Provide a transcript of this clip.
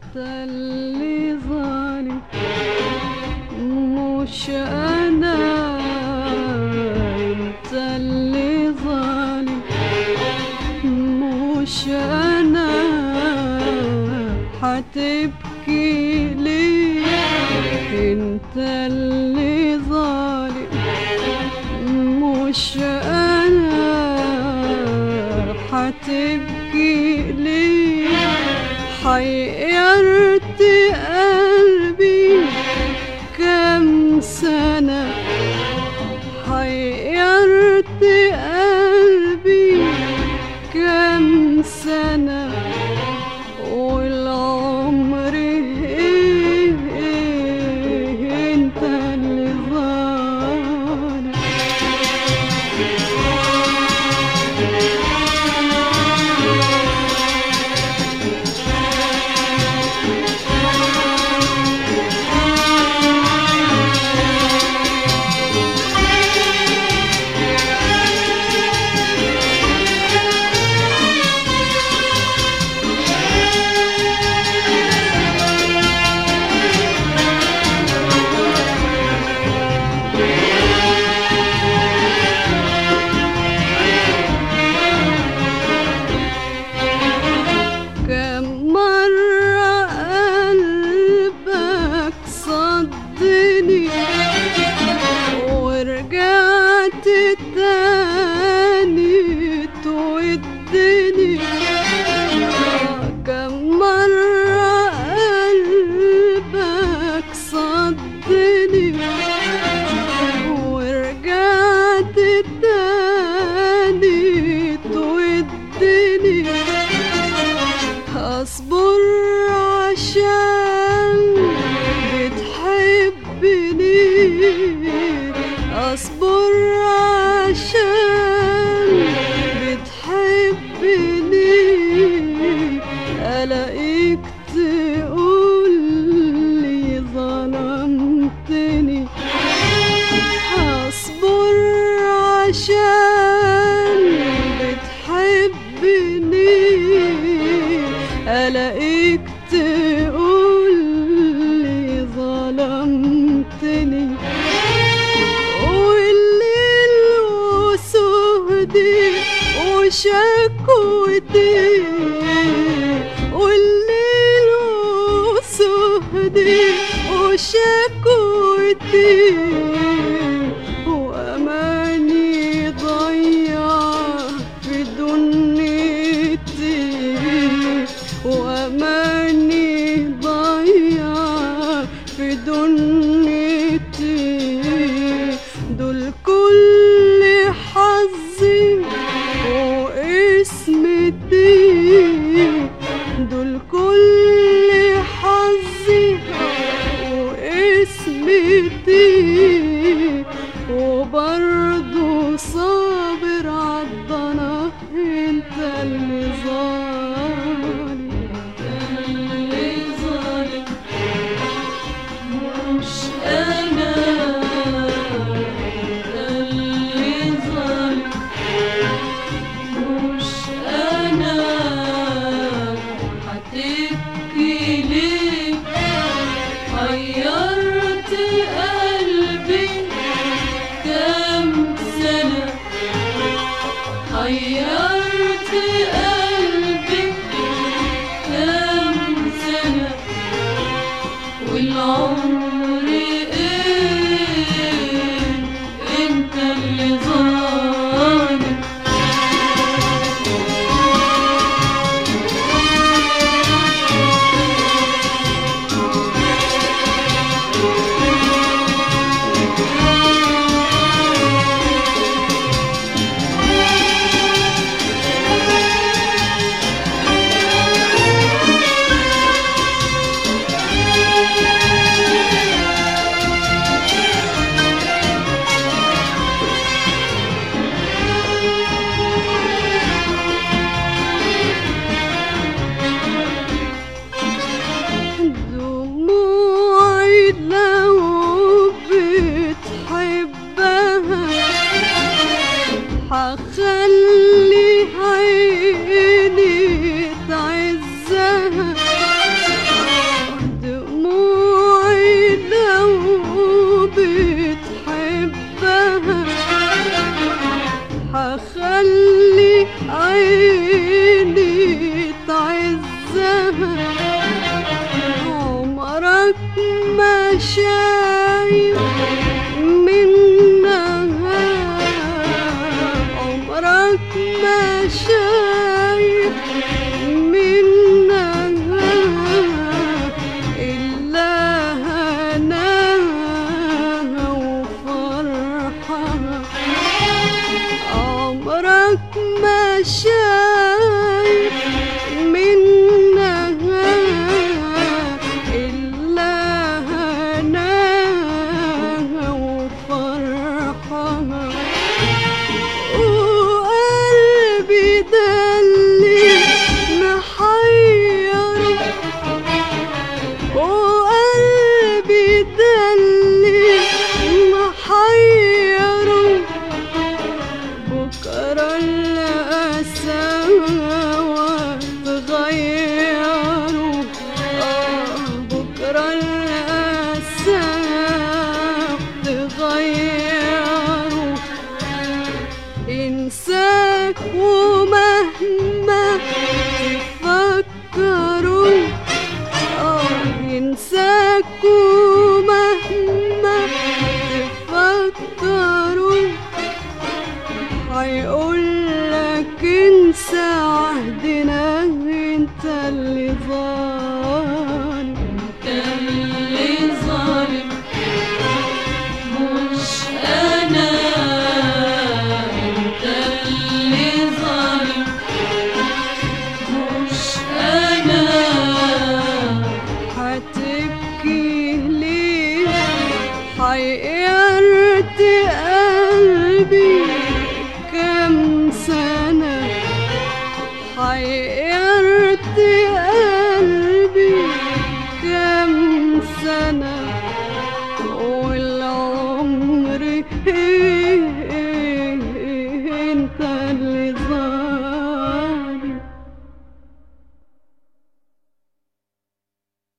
انت اللي ظالم مش انا انت اللي ظالم مش انا هتبكي ليه انت اللي ظالم مش انا هتبكي ليه حيرت قلبي كم سنة حيرت قلبي كم سنة والعمر ايه ايه انت اللي ظالم كم مرة قلبك صدني ورجعت تاني تودني كم مرة قلبك صدني ورجعت تاني تودني اصبر عشان بتحبني اصبر عشان بتحبني الاقيك تقول لي ظلمتني هصبر عشان بتحبني ألاقيك تقول لي ظلمتني والليل وسهدي وشكوتي والليل وسهدي وشكوتي وأماني ضيع في دنيتي وأماني ضيع في دنيتي دول كل حظي واسمتي دول كل حظي واسمتي وبرضه صابر عالضنا انت اللي ظالم انت اللي ظالم مش انا انت اللي ظالم مش انا هتبكي ليه حيرت قلبي كم سنة حيرت قلبي كم سنة والعمر ايه انت اللي ظالم شايف منها عمرك ما شايف منها إلا هناها وفرحها عمرك ما شايف منها إلا هناها وفرحها وقلبي ده اللي محيره وقلبي ده اللي محيره بكرة القساوة تغيره آه بكرة القساوة تغيره انساك ومهما تفكروا آه ينساك ومهما تفكروا هيقولك انسى عهدنا انت اللي ظالم انت اللي ظالم مش انا انت اللي ظالم مش انا هتبكي ليه حيرت قلبي